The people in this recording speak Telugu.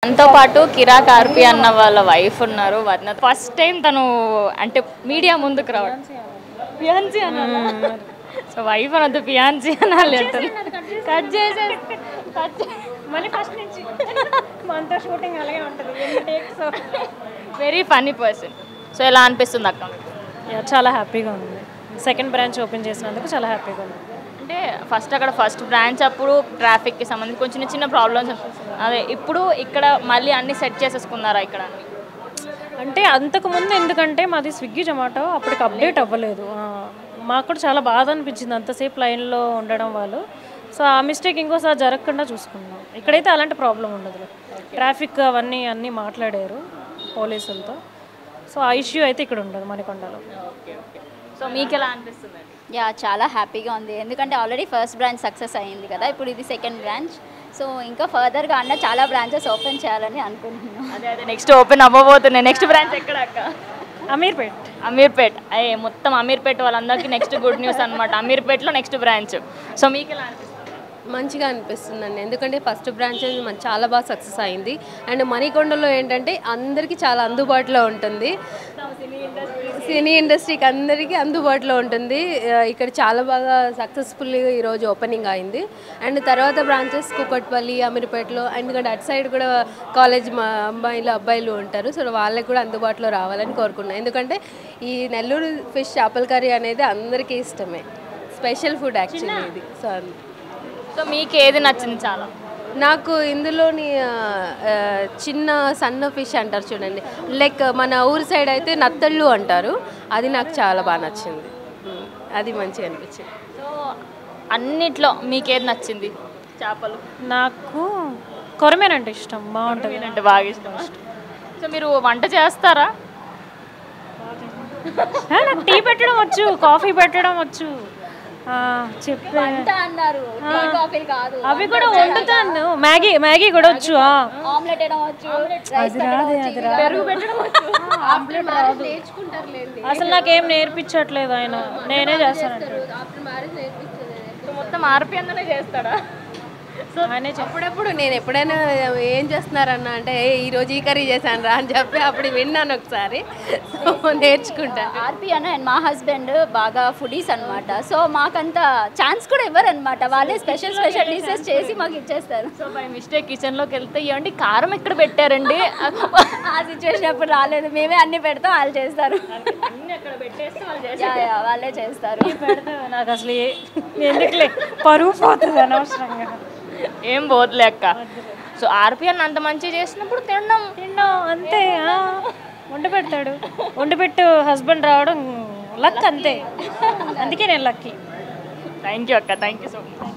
మనతో పాటు కిరాక్ ఆర్పి అన్న వాళ్ళ వైఫ్ ఉన్నారు వర్ణ ఫస్ట్ టైం తను అంటే మీడియా ముందుకు రావడం పియాన్సీ అనాలా సో వైఫ్ అనొద్దు పియాన్సీ అనాలి అంటారు కట్ చేసే కట్ మళ్ళీ ఫస్ట్ నుంచి మనతో షూటింగ్ అలాగే ఉంటుంది ఎన్ని takes very funny person so ఎలా అనిపిస్తుంది అక్క మీకు? చాలా హ్యాపీగా ఉంది సెకండ్ బ్రాంచ్ ఓపెన్ చేసినందుకు చాలా హ్యాపీగా ఉంది అంటే ఫస్ట్ అక్కడ ఫస్ట్ బ్రాంచ్ అప్పుడు ట్రాఫిక్కి సంబంధించి కొంచెం చిన్న చిన్న ప్రాబ్లమ్స్ అదే ఇప్పుడు ఇక్కడ మళ్ళీ అన్ని సెట్ చేసేసుకున్నారా ఇక్కడ అన్ని అంటే అంతకు ముందు ఎందుకంటే మాది స్విగ్గీ జొమాటో అప్పటికి అప్డేట్ అవ్వలేదు ఆ, మాకు కూడా చాలా బాధ అనిపించింది అంతసేపు లైన్లో ఉండడం వాళ్ళు సో ఆ మిస్టేక్ ఇంకోసారి జరగకుండా చూసుకున్నాం ఇక్కడైతే అలాంటి ప్రాబ్లం ఉండదు ట్రాఫిక్ అవన్నీ అన్నీ మాట్లాడారు పోలీసులతో సో ఆ ఇష్యూ అయితే ఇక్కడ ఉండదు మణికొండలో ఓకే ఓకే సో మీకు ఎలా అనిపిస్తుంది యా చాలా హ్యాపీగా ఉంది ఎందుకంటే ఆల్రెడీ ఫస్ట్ బ్రాంచ్ సక్సెస్ అయ్యింది కదా ఇప్పుడు ఇది సెకండ్ బ్రాంచ్ సో ఇంకా ఫర్దర్గా అన్న చాలా బ్రాంచెస్ ఓపెన్ చేయాలని అనుకుంటున్నాను అదే అదే నెక్స్ట్ ఓపెన్ అవ్వబోతున్నాయి నెక్స్ట్ బ్రాంచ్ ఎక్కడ అక్క అమీర్పేట్ అమీర్పేట్ అయ్యే మొత్తం అమీర్పేట్ వాళ్ళందరికీ నెక్స్ట్ గుడ్ న్యూస్ అనమాట అమీర్పేట్లో నెక్స్ట్ బ్రాంచ్ సో మీకు ఎలా అనిపిస్తుంది మంచిగా అనిపిస్తుందండి ఎందుకంటే ఫస్ట్ బ్రాంచ్ అనేది మన చాలా బాగా సక్సెస్ అయింది అండ్ మణికొండలో ఏంటంటే అందరికీ చాలా అందుబాటులో ఉంటుంది సినీ ఇండస్ట్రీకి అందరికీ అందుబాటులో ఉంటుంది ఆ, ఇక్కడ చాలా బాగా సక్సెస్ఫుల్గా ఈరోజు ఓపెనింగ్ అయింది అండ్ తర్వాత బ్రాంచెస్ కుకట్పల్లి అమీర్పేటలో ఎందుకంటే అటు సైడ్ కూడా కాలేజ్ మా అమ్మాయిలు అబ్బాయిలు ఉంటారు సో వాళ్ళకి కూడా అందుబాటులో రావాలని కోరుకున్నాను ఎందుకంటే ఈ నెల్లూరు ఫిష్ చేపల కర్రీ అనేది అందరికీ ఇష్టమే స్పెషల్ ఫుడ్ యాక్చువల్లీ ఇది సో అందు- సో మీకు ఏది నచ్చింది చాలా నాకు ఇందులోని ఆ, ఆ, చిన్న సన్న ఫిష్ అంటారు చూడండి లైక్ మన ఊరి సైడ్ అయితే నత్తళ్ళు అంటారు అది నాకు చాలా బాగా నచ్చింది ఉమ్, అది మంచిగా అనిపించింది సో అన్నిట్లో మీకు ఏది నచ్చింది చేపలు నాకు కొరమేనంటే ఇష్టం బాగుంటుంది అంటే బాగా ఇష్టం సో మీరు వంట చేస్తారా ఆ, నాకు టీ పెట్టడం వచ్చు కాఫీ పెట్టడం వచ్చు ఆ, చెప్పే అన్నారు టీ కాఫీ కాదు అవి కూడా వండుతాను మ్యాగీ మ్యాగీ కూడా వచ్చు ఆ. ఆమ్లెట్ వేయడం వచ్చు అది రాదే అది రాదు పెరుగు పెట్టడం వచ్చు అసలు నాకేం నేర్పించట్లేదు ఆయన నేనే చేస్తానంటే సో మొత్తం ఆర్పి అన్ననే చేస్తాడా సో ఆయనే చెప్ప అప్పుడప్పుడు నేను ఎప్పుడైనా ఏం చేస్తున్నారన్న అంటే "ఏ, ఈ రోజు ఈ కర్రీ చేశాను రా అని చెప్పి అప్పుడు విన్నాను ఒకసారి సో నేర్చుకుంటాను ఆర్పి అన్న అండ్ మా హస్బెండ్ బాగా ఫుడీస్ అన్నమాట సో మాకంత ఛాన్స్ కూడా ఇవ్వరు అనమాట వాళ్ళే స్పెషల్ స్పెషల్ డిషెస్ చేసి మాకు ఇచ్చేస్తారు సో బై మిస్టేక్ కిచెన్లోకి వెళ్తే ఏమండి కారం ఎక్కడ పెట్టారండి ఆ సిచ్యువేషన్ అప్పుడు రాలేదు మేమే అన్ని పెడతాం వాళ్ళు చేస్తారు అన్ని అక్కడ పెట్టేస్తే వాళ్ళు యా, చేస్తారు యా, వాళ్ళే చేస్తారు పెడతా నాకు అసలు ఏ ఎందుకులే పరువు పోతుంది అనవసరంగా ఏం పోతులే అక్క సో ఆర్పి అన్న అంత మంచి చేసినప్పుడు తినడం తిన్నాం అంతే ఆ. వండి పెడతాడు వండి పెట్టు హస్బెండ్ రావడం లక్ అంతే అందుకే నేను లక్కీ థ్యాంక్ యూ అక్క థ్యాంక్ యూ సో మచ్